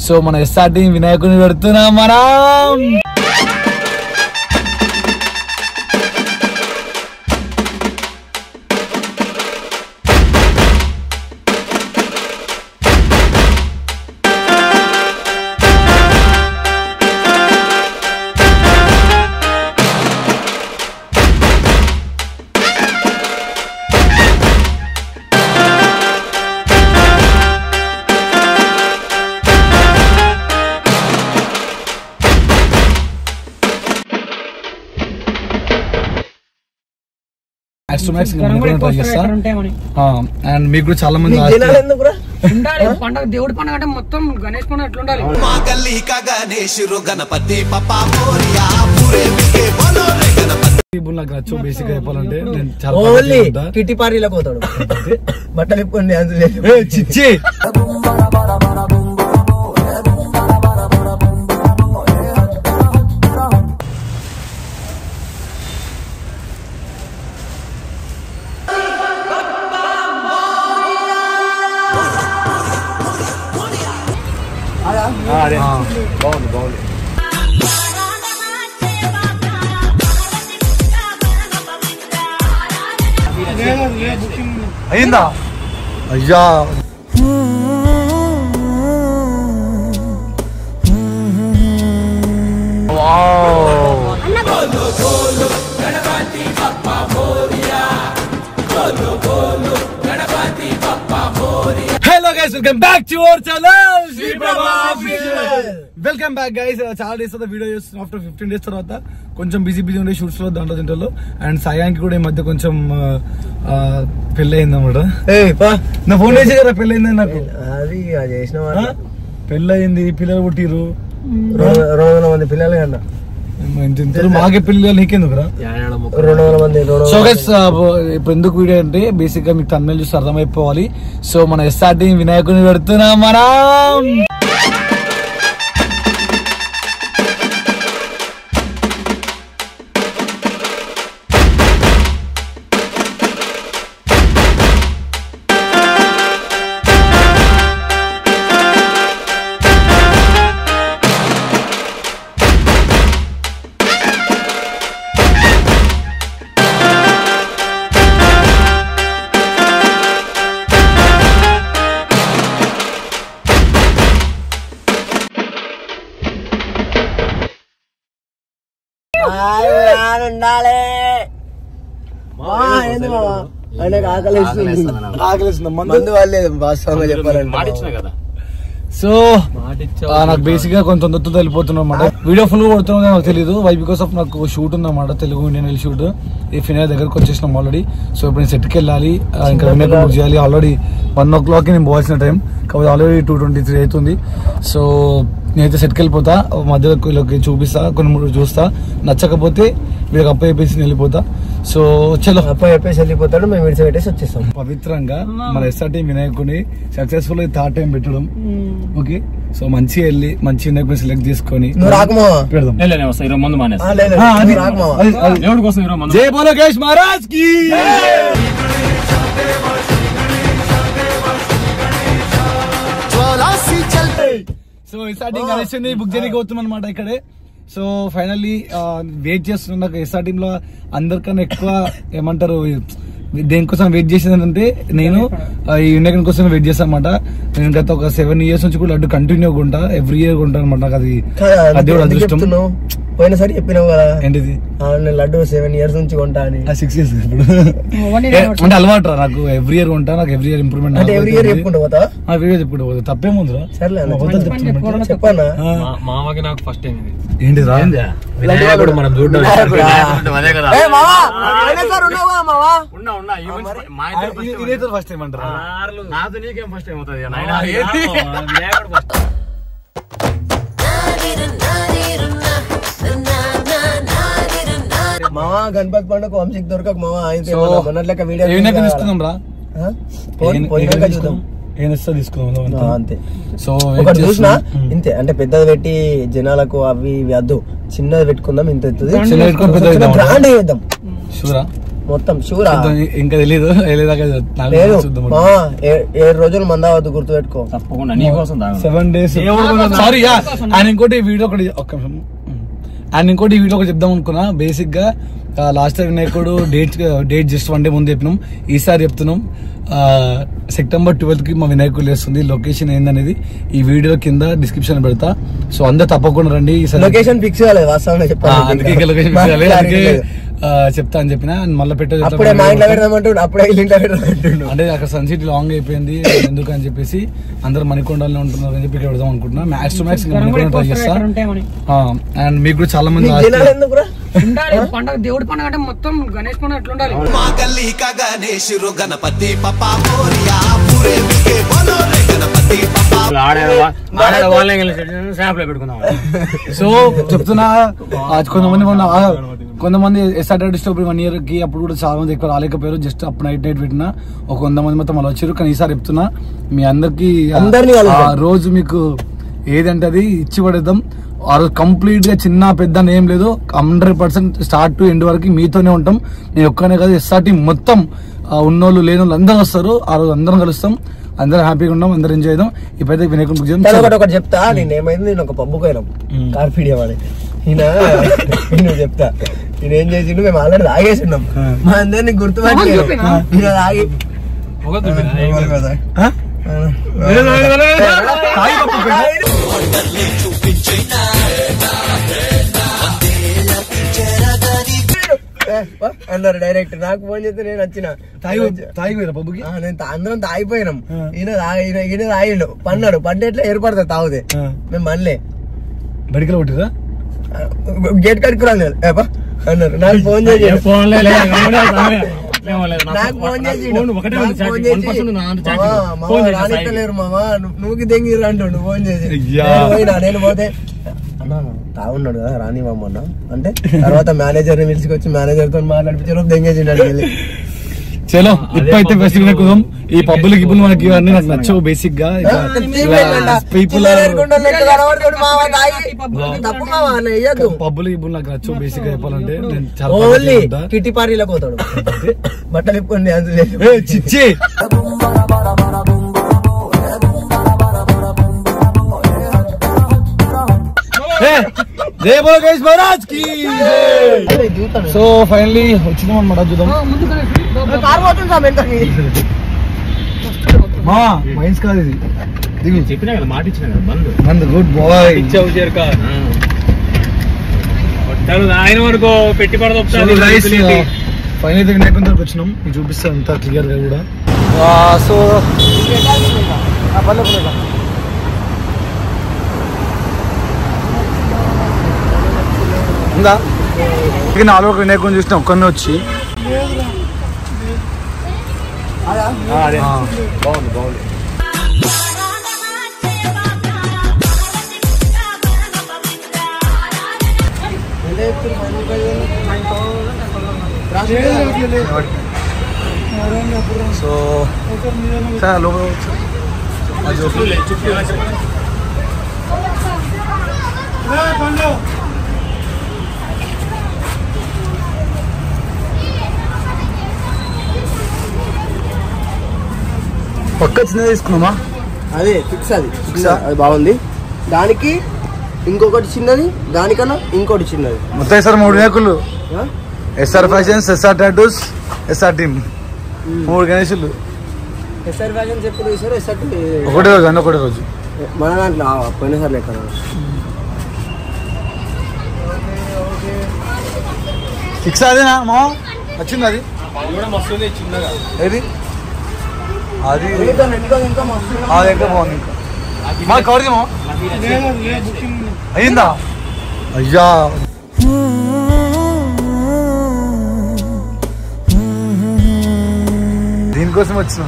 So మన SRT వినాయకుని పెడుతున్నాం మనం మ్యాక్స్ ట్రై చేస్తా అండ్ మీకు కూడా చాలా మంది last- జనాలు ఎందుకురా ఉండాలి పండగ దేవుడి పండగ అంటే మొత్తం గణేష్ పండుగ ఎట్లా ఉండాలి మా గల్లీ కా గణేశురు గణపతి పప్పా మోరియా పూరే వికే బోలో రే గణపతి people నాకు నచ్చు బేసిక్ గా చెప్పాలంటే నేను చాలా ఓన్లీ పద్ధతిగా ఉంటా. కిట్టి పార్టీలకు పోతాడు బట్టలు ఇప్పుకొని డాన్స్ చేసి ఏ, చిచ్చి అయిందా అయ్యా hello guys welcome back to our channel Shri Prabha welcome back guys చాలా డేస్ తర్వాత వీడియో చేస్తున్నాం ఆఫ్టర్ ఫిఫ్టీన్ డేస్ తర్వాత కొంచెం బిజీ బిజీ ఉండే షూట్స్ లో దాంట్లో దీంట్లో అండ్ సాయానికి కూడా ఈ మధ్య కొంచెం పెళ్ళి అయింది అనమాట ఏయ్ పా నా ఫోన్ చేసి కదా పెళ్ళి అయింది నాకు అది అది చేసిన ఆ? వాళ్ళు పెళ్ళి అయింది పిల్లలు పుట్టిరు రెండు రెండు వందల మంది పిల్లలు కన్నా ఇంత ఇంతలో మాకే పెళ్లి నీకెందుకురా రెండు వందల మంది రెండు సో వందల గైస్ ఇప్పుడు ఎందుకు వీడియో అంటే బేసిక్ గా మీకు తమిళ చూసి అర్థమైపోవాలి సో మన ఎస్ఆర్టీ వినాయకుని పెడుతున్నాం మనం ఆయన ఉండాలి మా, ఏంది మావా? ఆయనకు ఆకలి వేస్తుంది. ఆకలిస్తుంది మందు మందు వాళ్ళేది వాస్తవంగా చెప్పాలంటే సో ఆ, నాకు బేసిక్ గా కొంచెం తొందరతో వెళ్ళిపోతున్నాం అన్నమాట వీడియో ఫుల్ కొడుతున్నా నాకు తెలియదు వై బికాస్ ఆఫ్ నాకు షూట్ ఉందన్నమాట తెలుగు ఇండియన్ షూట్ ఈ ఫినాల్ దగ్గరకు వచ్చేసినాం ఆల్రెడీ సో ఇప్పుడు నేను సెట్కి వెళ్ళాలి ఆ, ఇంకా వినాయకుడు బుక్ చేయాలి ఆల్రెడీ వన్ ఓ క్లాక్ నేను పోవాల్సిన టైం కాబట్టి ఆల్రెడీ టూ ట్వంటీ త్రీ అవుతుంది సో నేనైతే సెట్కి వెళ్ళిపోతా మధ్యలో వీళ్ళకి చూపిస్తా కొన్ని మూడు చూస్తా నచ్చకపోతే వీళ్ళకి అప్ప చెప్పేసి నేను వెళ్ళిపోతా సో చలో అప్ప చెప్పేసి వెళ్ళిపోతాడు మేము విడిచి పెట్టేసి వచ్చేస్తాం పవిత్రంగా మన ఎస్ఆర్టీ వినాయకుని సక్సెస్ఫుల్ థర్డ్ టైం పెట్టడం ఓకే సో మంచిగా వెళ్ళి మంచి వినాయకుని సెలెక్ట్ చేసుకొని నువ్వు రాకమా పెడదాం ఈరోజు మందు మానేస్తా ఆ, లేదు ఆ, అది- నువ్వు రాకమావా అది- అది- దేవుడి కోసం ఈరోజు మందు జై బోలో గణేష్ మహారాజ్ కి సో ఎస్ఆర్టీ గణేష్ ని బుక్ చేయడానికి అవుతున్నాం అనమాట ఇక్కడే సో ఫైనల్లీ వెయిట్ చేస్తున్నాం నాకు ఎస్ఆర్ లో అందరికన్నా ఎక్కువ ఏమంటారు దేనికోసం వెయిట్ చేసేది అంటే నేను ఆ, ఈ వినాయకుని కోసం వెయిట్ చేస్తాను అనమాట నేను గత ఒక సెవెన్ ఇయర్స్ నుంచి కూడా లడ్డు కంటిన్యూగా ఉంటా ఎవ్రీ ఇయర్ ఉంటాను అనమాట నాకు అది కాదా, అది కూడా ఎందుకు అదృష్టం చెప్తున్నావు పోయినసారి చెప్పినావు కదా ఏంటిది ఆ, నేను లడ్డు సెవెన్ ఇయర్స్ నుంచి కొంటా అని సిక్స్ ఇయర్స్ ఇప్పుడు One year ఏ, అంటే అలవాటు రా నాకు ఎవ్రీ ఇయర్ ఉంటా నాకు ఎవ్రీ ఇయర్ ఇంప్రూవ్మెంట్ అంటే ఎవ్రీ ఇయర్ చెప్పుకుంటూ పోతా ఎవ్రీ ఇయర్ చెప్పుకుంటూ పోతా తప్పేముందిరా సర్లే అన్న, మా వద్దలు చెప్పండి. చెప్తున్నా. చెప్పన్నా ఆ, మా- మామకి నాకు ఫస్ట్ టైం ఇది ఏంటి రా వినాయకుడు మనం చూడడం వినాయకుడా? అదే కదా ఏ మావా పోయినసారి ఉన్నావా మావా ఉన్నా ఉన్నా ఈ మనిషి మా ఇద్దరు first time. ఇదైతే ఫస్ట్ టైం అంటారా నాతో నీకేం ఫస్ట్ టైం అవుతుంది నాయనా, ఏంటి? వినాయకుడు ఫస్ట్ మావా గణపతి పండుగ వంశీకి దొరకక మావా ఆయన సో మొన్నట్లెక్క వీడియో ఏ వినాయకుని తీసుకుందాం రా ఆ? పోయి- పోయినాక చూద్దాం ఏం ఇస్తా తీసుకుందాం ఆ, అంతే సో ఒకటి చూసినా ఇంతే అంటే పెద్దది పెట్టి జనాలకు అవి ఇవి వద్దు చిన్నది పెట్టుకుందాం ఇంత ఎత్తుది చిన్నది పెట్టుకొని పెద్దది ఇద్దాం. బ్రాండ్ చేద్దాం షూరా మొత్తం షూరా చూద్దాం, ఇంకా తెలియదు వెళ్ళేదాకా నాకు లేదు చూద్దాం మా ఏ- ఏడు రోజులు మందావద్దు గుర్తు పెట్టుకో తప్పకుండా నీకోసం తాగు సెవెన్ డేస్ సారీ ఆయన ఇంకోటి వీడియో ఒకటి ఒక్క నిమిషం ఆయన ఇంకోటి వీడియో ఒకటి చెప్దాం అనుకున్నా బేసిక్ గా లాస్ట్ టైం వినాయకుడు date date just one day ముందు చెప్పినాం ఈసారి చెప్తున్నాం సెప్టెంబర్ ట్వెల్త్ కి మా వినాయకుడు వేస్తుంది లొకేషన్ ఏందనేది ఈ వీడియో కింద డిస్క్రిప్షన్ పెడతా సో అందరు తప్పకుండా రండి ఈసారి లొకేషన్ ఫిక్స్ కాలేదు వాస్తవంగా ఆ, అందుకే ఇంకా లొకేషన్ పెట్టాలి. అందుకే చెప్పాలి ఆ, చెప్తా అని చెప్పిన మళ్ళీ పెట్టే అప్పుడే మా ఇంట్లో పెడదామంటుండు అప్పుడే వీళ్ళ ఇంట్లో పెడదామంటుండు అంటే అక్కడ సన్ సిటీ లాంగ్ అయిపోయింది ఎందుకు అని చెప్పేసి అందరు మణికొండలో ఉంటున్నారు అని చెప్పి ఇక్కడ పెడదాం అనుకుంటున్నా max to max Manikonda try చేస్తా ఉంటాయమని అండ్ మీకు కూడా చాలా మంది నీకు ask- తినాలి ఎందుకురా ఉండాలి పండగ దేవుడి పండగ అంటే మొత్తం గణేష్ పండుగ ఎట్లుండాలి మా గల్లీ కా గణేష్ రు గణపతి పప్పా మోరియా పూరే వికే బోలో రే గణపతి పప్పా ఆడే ఆడే వాళ్ళే షాప్ లో పెట్టుకుందాం సో చెప్తున్నా ఆ, కొంతమంది మొన్న ఆ, కొంతమంది ఎస్ఆర్ డిస్టర్బ్ వన్ ఇయర్ కి అప్పుడు కూడా చాలా మంది ఎక్కువ రాలేకపోయారు జస్ట్ అప్పుడు నైట్ నైట్ పెట్టినా ఒక వంద మంది మొత్తం అలా వచ్చారు కానీ ఈసారి చెప్తున్నా మీ అందరికి ఆ- అందరినీ కలుద్దాం. ఆ రోజు మీకు ఏదంటే అది ఇచ్చి పడేద్దాం ఆ రోజు కంప్లీట్ గా చిన్న పెద్ద అని ఏం లేదు hundred percent start to end వరకు మీతోనే ఉంటాం నేను ఒక్కనే కాదు ఎస్ఆర్ టీం మొత్తం ఆ, ఉన్నోళ్ళు లేని వాళ్ళు అందరూ వస్తారు ఆ రోజు అందరం కలుస్తాం అందరం హ్యాపీగా ఉన్నాం అందరం ఎంజాయ్ చేద్దాం ఇప్పుడైతే వినాయకుడి పూజ కానీ ఒకటి ఒకటి చెప్తా నేను ఏమైంది నేను ఒక పబ్బుకు పోయినాం కార్పీడియం అని ఈయన నేను చెప్తా నేను ఏం చేసిండు మేము ఆల్రెడీ తాగేసిన్నాం మా అందరినీ గుర్తుపట్టలేదు చూపినా? ఈయన తాగి ఆ? ఏ, వా, అన్నారు డైరెక్ట్ నాకు ఫోన్ చేస్తే నేను వచ్చిన తాగి తాగి పోయిరా పబ్బుకి ఆ, నేను తా- అందరం తాగిపోయినాం ఈయన తాగి- ఈయన ఈయన తాగిండు పన్నాడు పంట ఎట్లా ఏర్పడతా తాగుదే ఆ. మేము మనలే బడికలు కొట్టిరా గేట్ కడుకు రాలేదు ఏ, బా, అన్నారు నాకు ఫోన్ చేసి ఫోన్ నాకు ఫోన్ చేసి ఒకటే నాకు ఉంది ఫోన్ చాటింగ్. వన్ చేసి, పర్సెంట్ నా దాంట్లో మావా, చాటింగ్. మావా, ఫోన్ చేసి రానిస్తలేరు మావా ను- నువ్వుకి దెంగిర్రు అంటుండు ఫోన్ చేసి అయ్యా. నేను పోయినా నేను పోతే అన్నా తాగున్నాడు కదా రాని అన్న అంటే తర్వాత మేనేజర్ ని పిలుచుకొచ్చి మేనేజర్ తో మాట్లాడిపించారు దెంగేసిండు వెళ్ళి చలో ఇప్పుడైతే ఫెస్టివల్ ఎక్కుదాం ఈ పబ్బులు గిబ్బులు మనకి ఇవన్నీ నాకు నచ్చవు బేసిక్ గా పీపుల్ తప్పు మావా అన్న వేయద్దు పబ్బులు గిబ్బులు నాకు నచ్చవు బేసిక్ గా చెప్పాలంటే నేను చాలా ఓన్లీ పద్ధతిగా ఉంటా. కిట్టి పార్టీలో పోతాడు బట్టలు ఇప్పుకొని డాన్స్ చేసి ఏ, చిచ్చి ఏ, జై బోలో గణేష్ మహారాజ్ కి సో ఫైనల్లీ వచ్చినాం అనమాట చూద్దాం ముందు గణేష్ కార్ పోతుంది సార్ వెంటనే మా మైన్స్ కాదు ఇది దిగు చెప్పినా కదా మాట ఇచ్చిన కదా బంద్ మంది గుడ్ బాయ్ కొట్టారు ఆయన వరకు పెట్టి పడదు ఫైనల్ అయితే వినాయకుని దగ్గరకు వచ్చినాం మీకు చూపిస్తాను అంతా క్లియర్ గా కూడా సో ఉందా ఇక నాలుగు ఒక వినాయకుని చూసిన ఒక్కనే వచ్చి ఆ. బాగుంది బాగుంది సో సార్ లోపల పక్క చిన్నది తీసుకున్నామా అదే ఫిక్స్ అది Fix ఆ? అది బాగుంది దానికి ఇంకొకటి చిన్నది దానికన్నా ఇంకోటి చిన్నది మొత్తం సార్ మూడు వినాయకులు ఆ? SR fashions SR tattoos SR team మూడు గణేషులు ఎస్ఆర్ ఫ్యాషన్ ఎప్పుడు వేసారు ఎస్ఆర్ ఒకటే రోజు అన్న ఒకటే రోజు మన దాంట్లో ఆ, పోయినసారి లెక్క ఫిక్స్ అదేనా మా వచ్చింది అది కూడా మస్తు ఉంది చిన్నగా ఏది అది ఇంకా ఇంకా ఇంకా మస్తు అది ఇంకా బాగుంది ఇంకా మా కవర్ది మా అయ్యిందా అయ్యా దీనికోసం వచ్చిన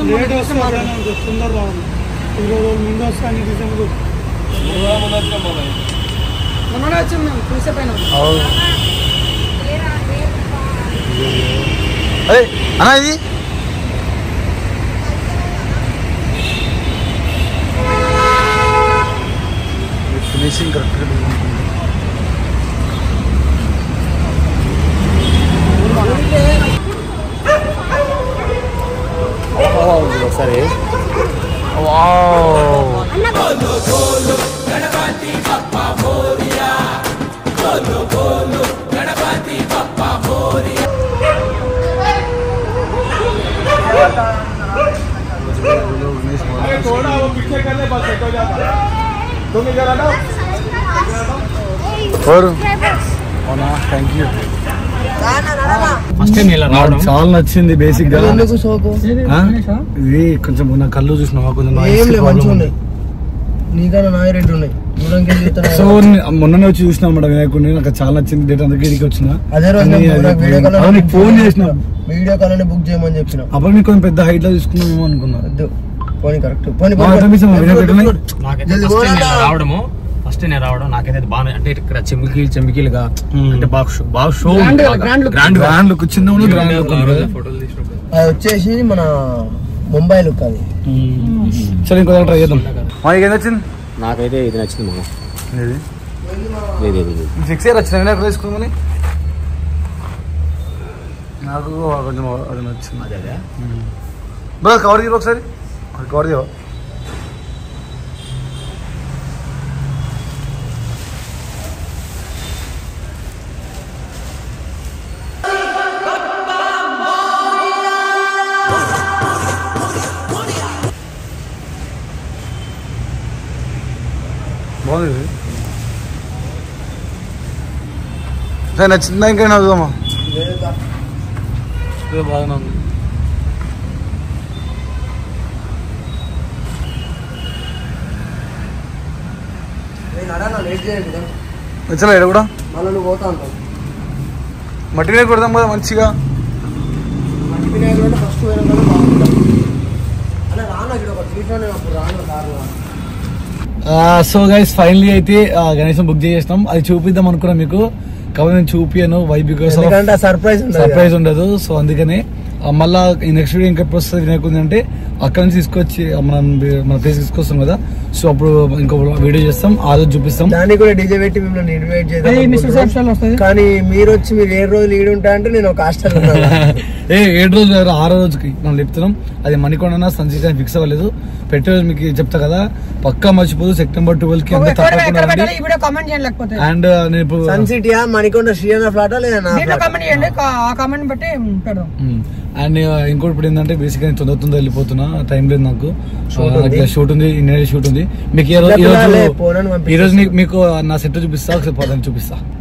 మొన్ననే వచ్చాం మేము చూసే పైన అదే అన్నా ఇది ఫినిషింగ్ కరెక్ట్గా ఎవరు అవునా థ్యాంక్ యూ ఫస్ట్ టైం ఇలా రావడం నాకు చాలా నచ్చింది బేసిక్ గా ఎందుకు సోకు ఆ? ఇది కొంచెం నా కళ్ళు చూసినావా కొంచెం ఏం noise లేవు problem మంచిగా ఉంది. ఉన్నాయి నీకన్నా నాయ రెండు ఉన్నాయి దూరంకి వెళ్ళి చూస్తున్నా సో నే- మొన్ననే వచ్చి చూసినా మేడం వినాయకుడిని నాకు చాలా నచ్చింది డేట్ అందుకే ఇక్కడికి వచ్చిన అదే రోజు కానీ నేను అది వీడియో కాల్ అవును, నీకు ఫోన్ చేసిన వీడియో కాల్ అని బుక్ చేయమని చెప్పిన అప్పుడు నీకు కొంచెం పెద్ద హైట్ లో తీసుకున్నామేమో అనుకున్నా వద్దు పోనీ కరెక్ట్ పోనీ ఆ, పంపించమ్మా, వీడియో పెట్టండి. నాకైతే జల్ది ఫస్ట్ టైం పోరాడా. ఇలా రావడము ఫస్ట్ టైం రావడం నాకైతే అది బాగా అంటే ఇక్కడ చెమికీలు చెమికీలుగా Hmm. అంటే బాగా షో- బాగా show Grand, grand look. Grand grand look చిన్న ఉన్న గ్రాండ్ లుక్ ఉంది కదా ఫోటోలు తీసినప్పుడు అది వచ్చేసి మన ముంబై లుక్ అది సరే ఇంకో ట్రై చేద్దాం మనకి ఏం వచ్చింది నాకైతే ఇది నచ్చింది మామ ఇది ఇది ఇది ఇది. సిక్స్ ఇయర్ వచ్చిన వినాయకుడు తీసుకుందామని నాకు కొంచెం అది నచ్చింది అదే అదే బ్రో కవర్ తీరు ఒకసారి అది కవర్ తీయవా బాగుంది ఇది. సరే నచ్చిందా ఇంకా చదువుదామా ఇది బాగానే ఉంది లేట్ చేయండి కదా. నచ్చలే ఇక్కడ కూడా మళ్ళీ నువ్వు పోతా ఉంటావు మట్టి మీద కొడదాం కదా మంచిగా మంచి వినాయకుడు అంటే ఫస్ట్ పోయినా కానీ బాగుంటుంది అలా రాను ఇక్కడ ఒక చూసాను నేను అప్పుడు రాను కారు సో గైస్ ఫైనలీ అయితే ఆ, గణేశం బుక్ చేసేసినాం అది చూపిద్దాం అనుకున్నాం మీకు కాబట్టి నేను చూపియను వై బికాస్ ఎందుకంటే సర్ప్రైజ్ సర్ప్రైజ్ ఉండదు సో అందుకనే ఆ, మళ్ళా ఈ నెక్స్ట్ వీడియో ఇంకెప్పుడు వస్తుంది వినాయకుంది అంటే అక్కడ నుంచి తీసుకొచ్చి ఆ, మనం మన ప్లేస్ తీసుకొస్తాం కదా సో అప్పుడు ఇంకో వీడియో చేస్తాం ఆ రోజు చూపిస్తాం దానికి కూడా డీజే పెట్టి మిమ్మల్ని ఇన్వైట్ అది మిస్టర్ చేద్దాం సాబ్స్టాల్ వస్తుంది కానీ మీరు వచ్చి మీరు ఏ రోజులు ఈడు ఉంటా అంటే నేను ఒక హాస్టల్ ఏ ఏడు రోజులు కాదు, ఆరో రోజుకి మనం చెప్తున్నాం అది మణికొండ సన్సెట్ అని ఫిక్స్ అవ్వలేదు పెట్టే రోజు మీకు చెప్తా కదా పక్కా మర్చిపోదు సెప్టెంబర్ ట్వెల్వ్ కి అందరూ ఎక్కడ తప్పకుండా ఎక్కడ పెట్టాలి రండి ఈ వీడియో కామెంట్ చేయండి లేకపోతే అండ్ నేను ఇప్పుడు సన్ సిటీయా మణికొండ శ్రీయన్న ఫ్లాటా లేదా నా దీంట్లో ఫ్లాటా? కామెంట్ చేయండి కా- ఆ కామెంట్ బట్టి పెడదాం అండ్ ఇంకోటి ఇప్పుడు ఏంటంటే బేసిక్ గా తొందర తొందర వెళ్ళిపోతున్నా టైం లేదు నాకు Shoot ఉంది. షూట్ ఉంది ఇండియా షూట్ ఉంది మీకు ఈ రోజు ఈ పిల్లలే, రోజు పోనని పంపించేసి. ఈ రోజు నీకు- మీకు నా సెట్ చూపిస్తా ఒకసారి పదని చూపిస్తా